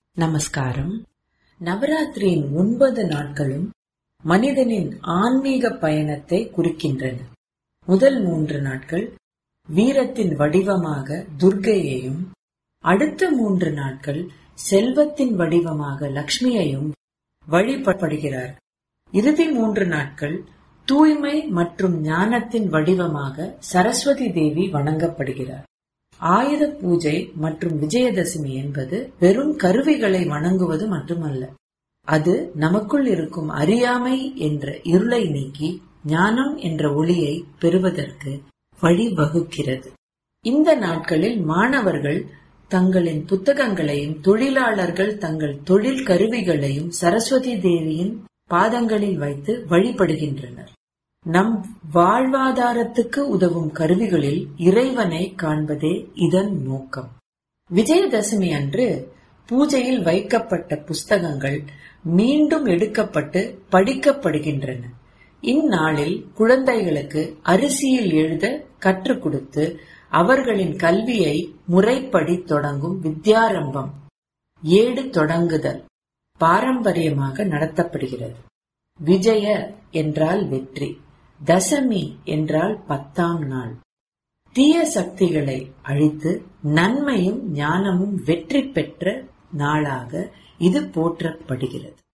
நமஸ்காரம் நவராத்திரியின் ஒன்பது நாட்களும் மனிதனின் ஆன்மீக பயணத்தை குறிக்கின்றன முதல் மூன்று நாட்கள் வீரத்தின் வடிவமாக துர்க்கையையும் அடுத்த மூன்று நாட்கள் செல்வத்தின் வடிவமாக லக்ஷ்மியையும் வழிபடுகிறார் இறுதி மூன்று நாட்கள் தூய்மை மற்றும் ஞானத்தின் வடிவமாக சரஸ்வதி தேவி வணங்கப்படுகிறார் ஆயுத பூஜை மற்றும் விஜயதசமி என்பது வெறும் கருவிகளை வணங்குவது மட்டுமல்ல அது நமக்குள் இருக்கும் அறியாமை என்ற இருளை நீக்கி ஞானம் என்ற ஒளியை பெறுவதற்கு வழிவகுக்கிறது இந்த நாட்களில் மாணவர்கள் தங்களின் புத்தகங்களையும் தொழிலாளர்கள் தங்கள் தொழில் கருவிகளையும் சரஸ்வதி தேவியின் பாதங்களில் வைத்து வழிபடுகின்றனர் நம் வாழ்வாதாரத்துக்கு உதவும் கருவிகளில் இறைவனை காண்பதே இதன் நோக்கம் விஜயதசமி அன்று பூஜையில் வைக்கப்பட்ட புஸ்தகங்கள் மீண்டும் எடுக்கப்பட்டு படிக்கப்படுகின்றன இந்நாளில் குழந்தைகளுக்கு அரிசியில் எழுத கற்றுக் கொடுத்து அவர்களின் கல்வியை முறைப்படி தொடங்கும் வித்யாரம்பம் ஏடு தொடங்குதல் பாரம்பரியமாக நடத்தப்படுகிறது விஜய என்றால் வெற்றி தசமி என்றால் பத்தாம் நாள் தீய சக்திகளை அழித்து நன்மையும் ஞானமும் வெற்றி பெற்ற நாளாக இது போற்றப்படுகிறது